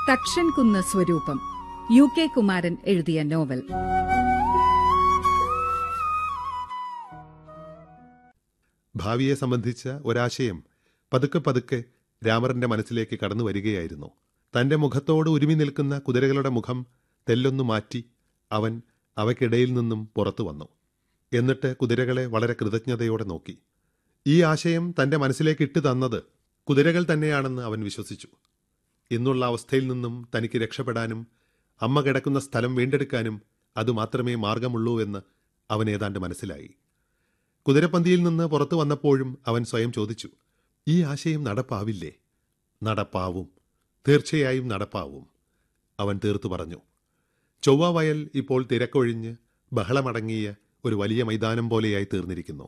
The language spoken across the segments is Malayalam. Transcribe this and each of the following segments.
തക്ഷൻ കുന്ന് സ്വരൂപം യു കെ കുമാരൻ എഴുതിയ നോവൽ ഭാവിയെ സംബന്ധിച്ച ഒരാശയം പതുക്കെ പതുക്കെ രാമറിന്റെ മനസ്സിലേക്ക് കടന്നു വരികയായിരുന്നു തന്റെ മുഖത്തോട് ഉരുമി നിൽക്കുന്ന കുതിരകളുടെ മുഖം തെല്ലൊന്നു മാറ്റി അവൻ അവയ്ക്കിടയിൽ നിന്നും പുറത്തു വന്നു എന്നിട്ട് കുതിരകളെ വളരെ കൃതജ്ഞതയോടെ നോക്കി ഈ ആശയം തന്റെ മനസ്സിലേക്ക് ഇട്ടു തന്നത് കുതിരകൾ തന്നെയാണെന്ന് അവൻ വിശ്വസിച്ചു ഇന്നുള്ള അവസ്ഥയിൽ നിന്നും തനിക്ക് രക്ഷപ്പെടാനും അമ്മ കിടക്കുന്ന സ്ഥലം വീണ്ടെടുക്കാനും അതുമാത്രമേ മാർഗമുള്ളൂ എന്ന് അവൻ ഏതാണ്ട് മനസ്സിലായി കുതിരപ്പന്തിയിൽ നിന്ന് പുറത്തു വന്നപ്പോഴും അവൻ സ്വയം ചോദിച്ചു ഈ ആശയം നടപ്പാവില്ലേ നടപ്പാവും തീർച്ചയായും നടപ്പാവും അവൻ തീർത്തു പറഞ്ഞു ചൊവ്വ വയൽ ഇപ്പോൾ തിരക്കൊഴിഞ്ഞ് ബഹളമടങ്ങിയ ഒരു വലിയ മൈതാനം പോലെയായി തീർന്നിരിക്കുന്നു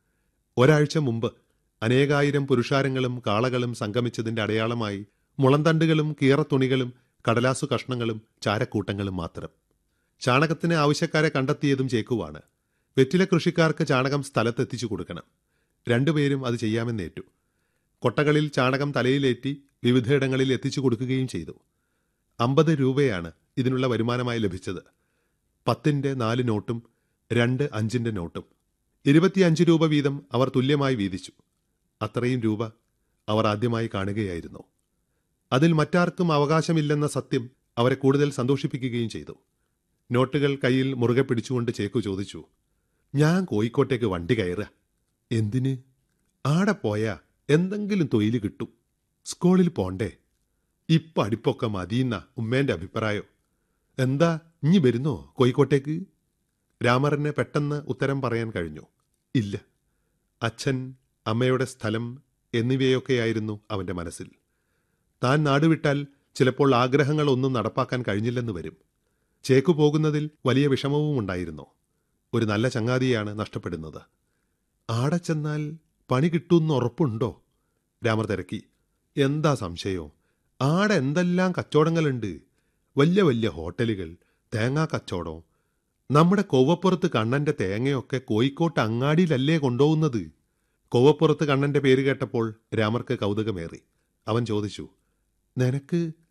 ഒരാഴ്ച മുമ്പ് അനേകായിരം പുരുഷാരങ്ങളും കാളകളും സംഗമിച്ചതിന്റെ അടയാളമായി മുളന്തണ്ടുകളും കീറത്തുണികളും കടലാസു കഷ്ണങ്ങളും ചാരക്കൂട്ടങ്ങളും മാത്രം ചാണകത്തിന് ആവശ്യക്കാരെ കണ്ടെത്തിയതും ചേക്കുവാണ് വെറ്റില കൃഷിക്കാർക്ക് ചാണകം സ്ഥലത്തെത്തിച്ചു കൊടുക്കണം രണ്ടുപേരും അത് ചെയ്യാമെന്നേറ്റു കൊട്ടകളിൽ ചാണകം തലയിലേറ്റി വിവിധയിടങ്ങളിൽ എത്തിച്ചു കൊടുക്കുകയും ചെയ്തു അമ്പത് രൂപയാണ് ഇതിനുള്ള വരുമാനമായി ലഭിച്ചത് പത്തിന്റെ നാല് നോട്ടും രണ്ട് അഞ്ചിന്റെ നോട്ടും ഇരുപത്തിയഞ്ച് രൂപ വീതം അവർ തുല്യമായി വീതിച്ചു അത്രയും രൂപ അവർ ആദ്യമായി കാണുകയായിരുന്നു അതിൽ മറ്റാർക്കും അവകാശമില്ലെന്ന സത്യം അവരെ കൂടുതൽ സന്തോഷിപ്പിക്കുകയും ചെയ്തു നോട്ടുകൾ കയ്യിൽ മുറുകെ പിടിച്ചുകൊണ്ട് ചേക്കു ചോദിച്ചു ഞാൻ കോഴിക്കോട്ടേക്ക് വണ്ടി കയറുക എന്തിന് ആടെ പോയാ എന്തെങ്കിലും തൊഴിൽ കിട്ടും സ്കൂളിൽ പോണ്ടേ ഇപ്പൊ അടുപ്പൊക്കെ മതിയെന്ന ഉമ്മേന്റെ അഭിപ്രായം എന്താ ഇനി വരുന്നോ കോഴിക്കോട്ടേക്ക് രാമറിന് പെട്ടെന്ന് ഉത്തരം പറയാൻ കഴിഞ്ഞു ഇല്ല അച്ഛൻ അമ്മയുടെ സ്ഥലം എന്നിവയൊക്കെയായിരുന്നു അവന്റെ മനസ്സിൽ താൻ നാടുവിട്ടാൽ ചിലപ്പോൾ ആഗ്രഹങ്ങളൊന്നും നടപ്പാക്കാൻ കഴിഞ്ഞില്ലെന്ന് വരും ചേക്കു പോകുന്നതിൽ വലിയ വിഷമവും ഉണ്ടായിരുന്നു ഒരു നല്ല ചങ്ങാതിയാണ് നഷ്ടപ്പെടുന്നത് ആടെ ചെന്നാൽ പണി കിട്ടുമെന്ന് ഉറപ്പുണ്ടോ രാമർ തിരക്കി എന്താ സംശയം ആടെ എന്തെല്ലാം കച്ചവടങ്ങളുണ്ട് വലിയ വലിയ ഹോട്ടലുകൾ തേങ്ങാ കച്ചവടം നമ്മുടെ കൊവ്വപ്പുറത്ത് കണ്ണന്റെ തേങ്ങയൊക്കെ കോഴിക്കോട്ട് അങ്ങാടിയിലല്ലേ കൊണ്ടുപോകുന്നത് കൊവ്വപ്പുറത്ത് കണ്ണന്റെ പേര് കേട്ടപ്പോൾ രാമർക്ക് കൗതുകമേറി അവൻ ചോദിച്ചു നിനക്ക്